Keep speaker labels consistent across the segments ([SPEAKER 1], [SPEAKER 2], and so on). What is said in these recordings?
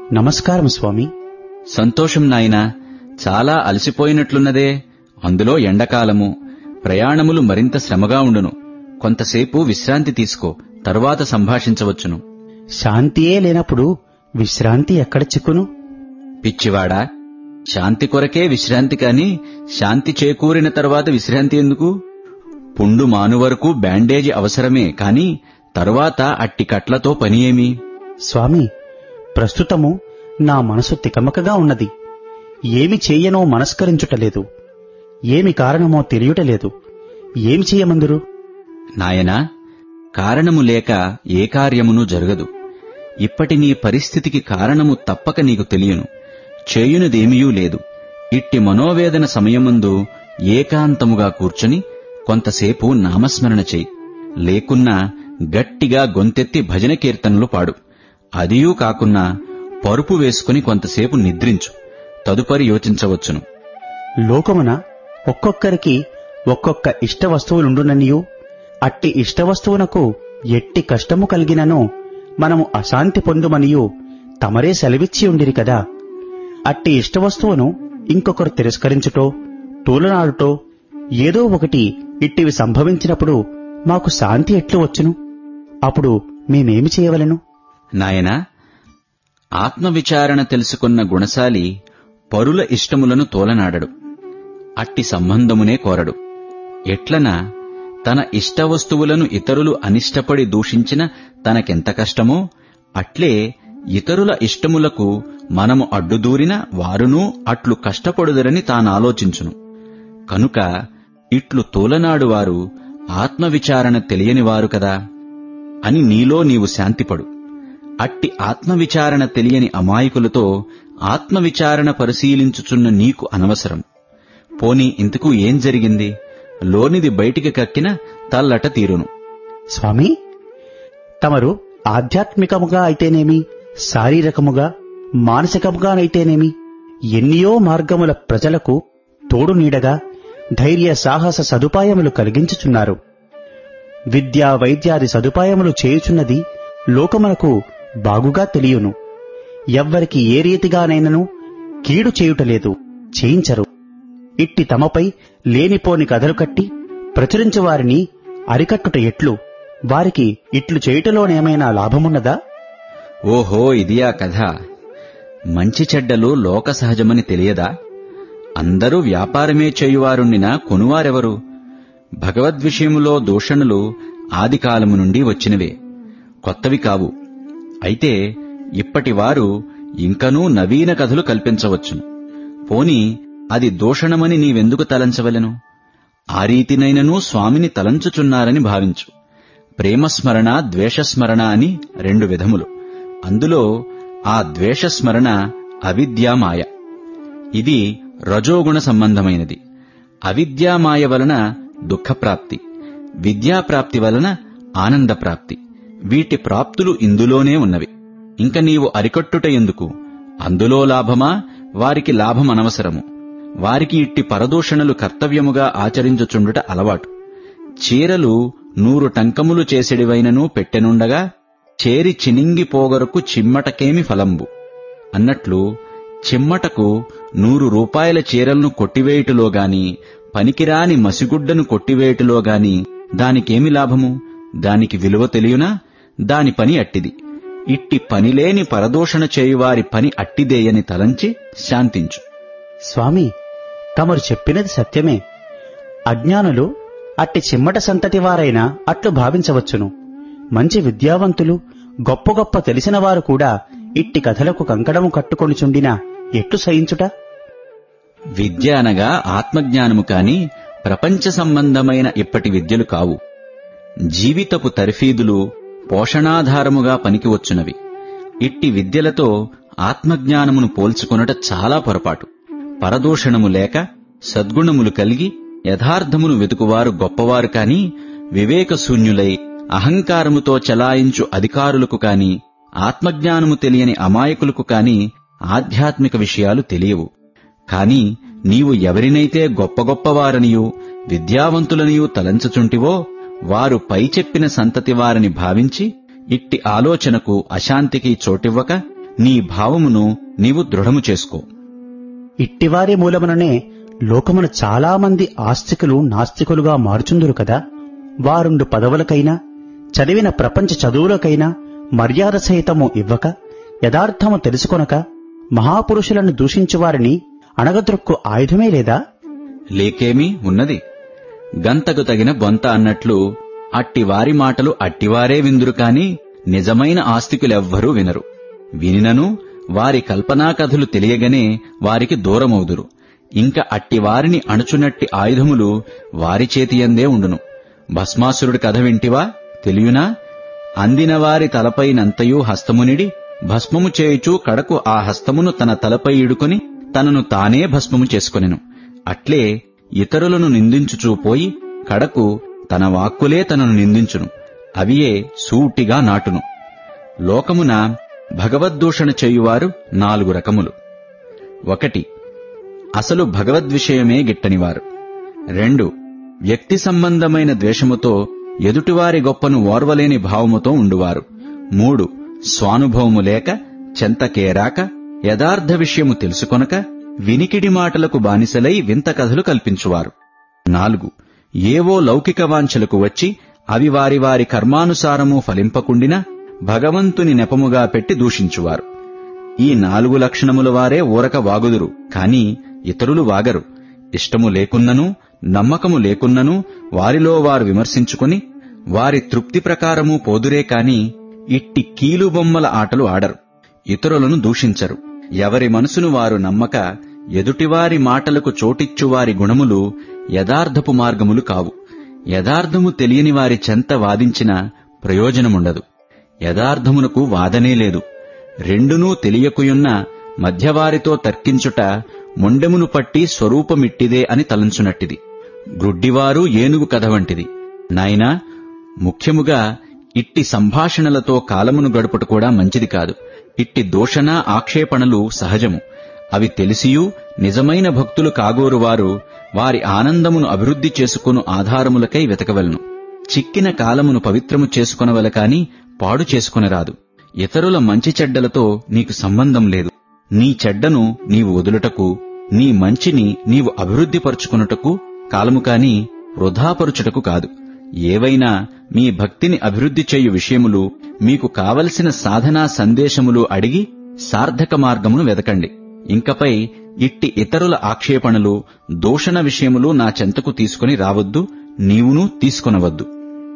[SPEAKER 1] నమస్కారం స్వామి
[SPEAKER 2] సంతోషం నాయనా చాలా అలసిపోయినట్లున్నదే అందులో ఎండకాలము ప్రయాణములు మరింత శ్రమగా ఉండును కొంతసేపు విశ్రాంతి తీసుకో తరువాత సంభాషించవచ్చును
[SPEAKER 1] శాంతియే లేనప్పుడు విశ్రాంతి ఎక్కడ చిక్కును
[SPEAKER 2] పిచ్చివాడా శాంతి కొరకే విశ్రాంతి కాని శాంతి చేకూరిన తర్వాత విశ్రాంతి ఎందుకు పుండు మాను వరకు బ్యాండేజీ అవసరమే కాని తరువాత అట్టి కట్లతో పని ఏమి
[SPEAKER 1] స్వామి ప్రస్తుతము నా మనసు తికమకగా ఉన్నది ఏమి చెయ్యనో మనస్కరించుటలేదు ఏమి కారణమో తెలియటలేదు ఏమి చెయ్యమందురు
[SPEAKER 2] నాయనా కారణము లేక ఏ కార్యమును జరగదు ఇప్పటి నీ పరిస్థితికి కారణము తప్పక నీకు తెలియను చేయునదేమియూ లేదు ఇట్టి మనోవేదన సమయమందు ఏకాంతముగా కూర్చొని కొంతసేపు నామస్మరణ చెయ్యి లేకున్నా గట్టిగా గొంతెత్తి భజన కీర్తనలు పాడు అదియూ కాకున్నా పరుపు వేసుకుని కొంతసేపు నిద్రించు తదుపరి యోచించవచ్చును
[SPEAKER 1] లోకమున ఒక్కొక్కరికి ఒక్కొక్క ఇష్ట వస్తువులుండుననియు అట్టి ఇష్ట వస్తువునకు ఎట్టి కష్టము కలిగినను మనము అశాంతి పొందుమనియు తమరే సెలవిచ్చి ఉండిరి కదా అట్టి ఇష్ట వస్తువును ఇంకొకరు తిరస్కరించుటో తూలనాడుటో ఏదో ఒకటి ఇట్టివి సంభవించినప్పుడు మాకు శాంతి ఎట్లు వచ్చును అప్పుడు మేమేమి చేయవలెను
[SPEAKER 2] నాయనా ఆత్మవిచారణ తెలుసుకున్న గుణశాలి పరుల ఇష్టములను తోలనాడడు అట్టి సంబంధమునే కోరడు ఎట్లన తన ఇష్ట వస్తువులను ఇతరులు అనిష్టపడి దూషించిన తనకెంత కష్టమో అట్లే ఇతరుల ఇష్టములకు మనము అడ్డుదూరిన వారునూ అట్లు కష్టపడుదరని తానాలోచించును కనుక ఇట్లు తోలనాడు వారు ఆత్మవిచారణ తెలియనివారు కదా అని నీలో నీవు శాంతిపడు అట్టి ఆత్మవిచారణ తెలియని అమాయకులతో ఆత్మవిచారణ పరిశీలించుచున్న నీకు అనవసరం పోనీ ఇంతకు ఏం జరిగింది లోనిది బయటికి కక్కిన తల్లట తీరును
[SPEAKER 1] స్వామి తమరు ఆధ్యాత్మికముగా అయితేనేమి శారీరకముగా మానసికముగానైతేనేమి ఎన్నియో మార్గముల ప్రజలకు తోడు నీడగా ధైర్య సాహస సదుపాయములు కలిగించుచున్నారు విద్యా వైద్యాది సదుపాయములు చేయుచున్నది లోకమునకు బాగుగా తెలియను ఎవ్వరికి ఏ రీతిగానైనను కీడు చేయుటలేదు చేయించరు ఇట్టి తమపై లేనిపోని కథలు కట్టి ప్రచురించు వారిని అరికట్టుట ఎట్లు వారికి ఇట్లు చేయుటలోనేమైనా లాభమున్నదా
[SPEAKER 2] ఓహో ఇదియా కథ మంచి చెడ్డలు లోక సహజమని తెలియదా అందరూ వ్యాపారమే చేయువారుండినా కొనువారెవరు భగవద్విషయములో దూషణలు ఆదికాలము నుండి వచ్చినవే కొత్తవి కావు అయితే ఇప్పటివారు ఇంకనూ నవీన కథలు కల్పించవచ్చును పోని అది దూషణమని నీవెందుకు తలంచవలెను ఆ రీతినైనను స్వామిని తలంచుచున్నారని భావించు ప్రేమస్మరణ ద్వేషస్మరణ అని రెండు విధములు అందులో ఆ ద్వేషస్మరణ అవిద్యామాయ ఇది రజోగుణ సంబంధమైనది అవిద్యామాయ వలన దుఃఖప్రాప్తి విద్యాప్రాప్తి వలన ఆనందప్రాప్తి వీటి ప్రాప్తులు ఇందులోనే ఉన్నవి ఇంక నీవు అరికట్టుట ఎందుకు అందులో లాభమా వారికి లాభం అనవసరము వారికి ఇట్టి పరదూషణలు కర్తవ్యముగా ఆచరించుచుండుట అలవాటు చీరలు నూరు టంకములు చేసెడివైనను పెట్టెనుండగా చేరి చినింగిపోగరకు చిమ్మటకేమి ఫలంబు అన్నట్లు చిమ్మటకు నూరు రూపాయల చీరలను కొట్టివేయుటలో గాని పనికిరాని మసిగుడ్డను కొట్టివేయుటలో గాని దానికేమి లాభము దానికి విలువ తెలియనా దాని పని అట్టిది ఇట్టి పనిలేని పరదూషణ చేయువారి పని అట్టిదేయని తలంచి శాంతించు
[SPEAKER 1] స్వామి తమరు చెప్పినది సత్యమే అజ్ఞానులు అట్టి చిమ్మట సంతతి వారైనా అట్లు భావించవచ్చును మంచి విద్యావంతులు గొప్ప గొప్ప తెలిసిన వారు కూడా ఇట్టి కథలకు కంకణము కట్టుకొనిచుండినా ఎట్లు సహించుట
[SPEAKER 2] విద్య అనగా ఆత్మజ్ఞానము కాని ప్రపంచ సంబంధమైన ఇప్పటి విద్యలు కావు జీవితపు తర్ఫీదులు పోషణాధారముగా పనికివచ్చునవి ఇట్టి విద్యలతో ఆత్మజ్ఞానమును పోల్చుకొనుట చాలా పొరపాటు పరదూషణము లేక సద్గుణములు కలిగి యథార్థమును వెతుకువారు గొప్పవారు కాని వివేకశూన్యులై అహంకారముతో చలాయించు అధికారులకు కాని ఆత్మజ్ఞానము తెలియని అమాయకులకు కాని ఆధ్యాత్మిక విషయాలు తెలియవు కాని నీవు ఎవరినైతే గొప్ప గొప్పవారనియూ విద్యావంతులనియూ తలంచుచుంటివో వారు పై చెప్పిన సంతతి వారని భావించి ఇట్టి ఆలోచనకు అశాంతికి చోటివ్వక నీ భావమును నీవు దృఢము చేసుకో
[SPEAKER 1] ఇట్టివారి మూలముననే లోకమున చాలామంది ఆస్తికులు నాస్తికులుగా మారుచుందురు కదా వారుండు పదవులకైనా చదివిన ప్రపంచ చదువులకైనా మర్యాద సహితము ఇవ్వక యథార్థము తెలుసుకొనక మహాపురుషులను దూషించువారిని అణగద్రొక్కు ఆయుధమే లేదా
[SPEAKER 2] లేకేమీ ఉన్నది గంతకు తగిన బొంత అన్నట్లు అట్టివారి మాటలు అట్టివారే విందురు కాని నిజమైన ఆస్తికులెవ్వరూ వినరు వినినను వారి కల్పనా కథలు తెలియగనే వారికి దూరమవుదురు ఇంక అట్టివారిని అణుచునట్టి ఆయుధములు వారి చేతియందే ఉండును భస్మాసురుడి కథ వింటివా తెలియునా అందిన వారి తలపైనంతయూ హస్తమునిడి భస్మము చేయుచు కడకు ఆ హస్తమును తన తలపై ఇడుకొని తనను తానే భస్మము చేసుకొనెను అట్లే ఇతరులను నిందించుచూ పోయి కడకు తన వాక్కులే తనను నిందించును అవియే సూటిగా నాటును లోకమున భగవద్దూషణ చేయువారు నాలుగు రకములు ఒకటి అసలు భగవద్విషయమే గిట్టనివారు రెండు వ్యక్తి సంబంధమైన ద్వేషముతో ఎదుటివారి గొప్పను ఓర్వలేని భావముతో ఉండువారు మూడు స్వానుభవము లేక చెంతకేరాక యథార్థ విషయము తెలుసుకొనక వినికిడి మాటలకు బానిసలై వింత కథలు కల్పించువారు నాలుగు ఏవో లౌకిక వాంఛలకు వచ్చి అవి వారి వారి కర్మానుసారము ఫలింపకుండినా భగవంతుని నెపముగా పెట్టి దూషించువారు ఈ నాలుగు లక్షణముల వారే ఊరక వాగుదురు కాని ఇతరులు వాగరు ఇష్టము లేకున్నను నమ్మకము లేకున్నను వారిలో వారు విమర్శించుకుని వారి తృప్తి ప్రకారము పోదురే కాని ఇట్టి కీలుబొమ్మల ఆటలు ఆడరు ఇతరులను దూషించరు ఎవరి మనసును వారు నమ్మక ఎదుటివారి మాటలకు చోటిచ్చువారి గుణములు యథార్థపు మార్గములు కావు యథార్థము తెలియని వారి చెంత వాదించిన ప్రయోజనముండదు యథార్థమునకు వాదనే లేదు రెండునూ తెలియకుయున్న మధ్యవారితో తర్కించుట మొండెమును పట్టి స్వరూపమిట్టిదే అని తలంచునట్టిది గ్రుడ్డివారు ఏనుగు కథ వంటిది నాయనా ముఖ్యముగా ఇట్టి సంభాషణలతో కాలమును గడుపుట కూడా మంచిది కాదు ఇట్టి దూషణ ఆక్షేపణలు సహజము అవి తెలిసియూ నిజమైన భక్తులు కాగోరు వారు వారి ఆనందమును అభివృద్ధి చేసుకును ఆధారములకై వెతకవలను చిక్కిన కాలమును పవిత్రము చేసుకొనవల కాని పాడు చేసుకొనరాదు ఇతరుల మంచి చెడ్డలతో నీకు సంబంధం లేదు నీ చెడ్డను నీవు వదులుటకు నీ మంచిని నీవు అభివృద్ధిపరుచుకున్నటకు కాలము కాని వృధాపరుచుటకు కాదు ఏవైనా మీ భక్తిని అభివృద్ధి చేయు విషయములు మీకు కావలసిన సాధనా సందేశములు అడిగి సార్థక మార్గమును వెదకండి ఇంకపై ఇట్టి ఇతరుల ఆక్షేపణలు దూషణ విషయములు నా చెంతకు తీసుకుని రావద్దు నీవును తీసుకొనవద్దు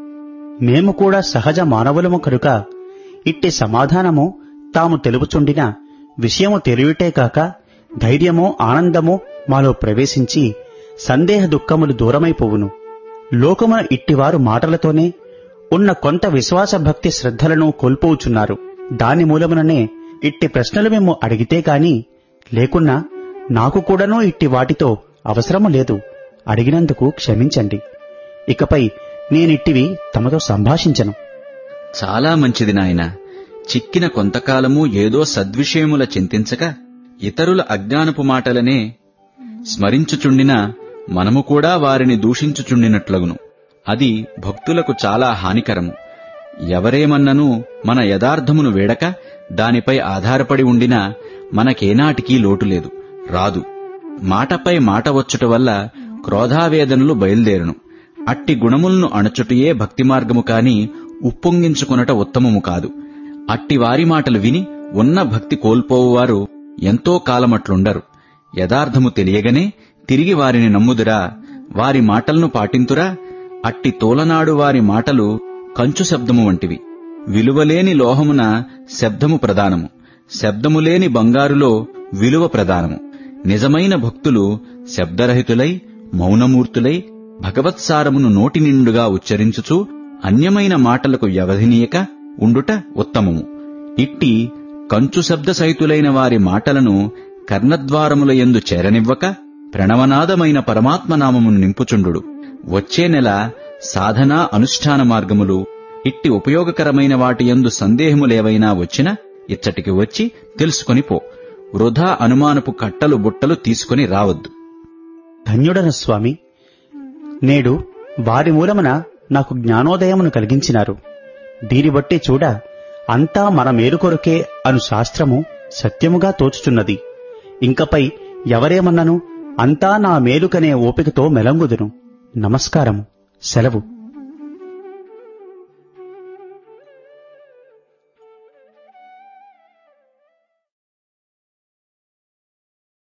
[SPEAKER 1] మేము కూడా సహజ మానవులము కనుక ఇట్టి సమాధానము తాము తెలుపుచుండిన విషయము తెలివిటే కాక ధైర్యము ఆనందము మాలో ప్రవేశించి సందేహ దుఃఖములు దూరమైపోవును లోకమున ఇట్టివారు మాటలతోనే ఉన్న కొంత విశ్వాస భక్తి శ్రద్ధలను కోల్పోవుచున్నారు దాని మూలముననే ఇట్టి ప్రశ్నలు మేము అడిగితే కాని లేకున్నా నాకు కూడాను ఇట్టి వాటితో అవసరము లేదు అడిగినందుకు క్షమించండి ఇకపై నేనిట్టివి తమతో సంభాషించను
[SPEAKER 2] చాలా మంచిది నాయన చిక్కిన కొంతకాలము ఏదో సద్విషయముల చింతించక ఇతరుల అజ్ఞానపు మాటలనే స్మరించుచుండిన మనము కూడా వారిని దూషించుచుండినట్లగును అది భక్తులకు చాలా హానికరము ఎవరేమన్నను మన యథార్థమును వేడక దానిపై ఆధారపడి ఉండినా మనకేనాటికీ లోటు లేదు రాదు మాటపై మాట వచ్చుట వల్ల క్రోధావేదనలు బయలుదేరును అట్టి గుణములను అణచుటయే భక్తి మార్గము కాని ఉప్పొంగించుకొనట ఉత్తమము కాదు అట్టి వారి మాటలు విని ఉన్న భక్తి కోల్పోవువారు ఎంతో కాలమట్లుండరు యథార్థము తెలియగనే తిరిగి వారిని నమ్ముదురా వారి మాటలను పాటింతురా అట్టి తోలనాడు వారి మాటలు కంచు శబ్దము వంటివి విలువలేని లోహమున శబ్దము ప్రధానము శబ్దము లేని బంగారులో విలువ ప్రధానము నిజమైన భక్తులు శబ్దరహితులై మౌనమూర్తులై భగవత్సారమును నోటి నిండుగా ఉచ్చరించుచు అన్యమైన మాటలకు వ్యవధినీయక ఉండుట ఉత్తమము ఇట్టి కంచు శబ్ద సహితులైన వారి మాటలను కర్ణద్వారముల యందు చేరనివ్వక ప్రణవనాదమైన పరమాత్మనామమును నింపుచుండు వచ్చే నెల సాధనా అనుష్ఠాన మార్గములు ఇట్టి ఉపయోగకరమైన వాటి యందు సందేహములేవైనా వచ్చినా ఇచ్చటికి వచ్చి తెలుసుకొని పో వృధా అనుమానపు కట్టలు బుట్టలు తీసుకొని రావద్దు
[SPEAKER 1] ధన్యుడన స్వామి నేడు వారి మూలమున నాకు జ్ఞానోదయమును కలిగించినారు దీని బట్టి చూడ అంతా మన మేలు కొరకే అను శాస్త్రము సత్యముగా తోచుచున్నది ఇంకపై ఎవరేమన్నను అంతా నా మేలుకనే ఓపికతో మెలంగుదును నమస్కారము సెలవు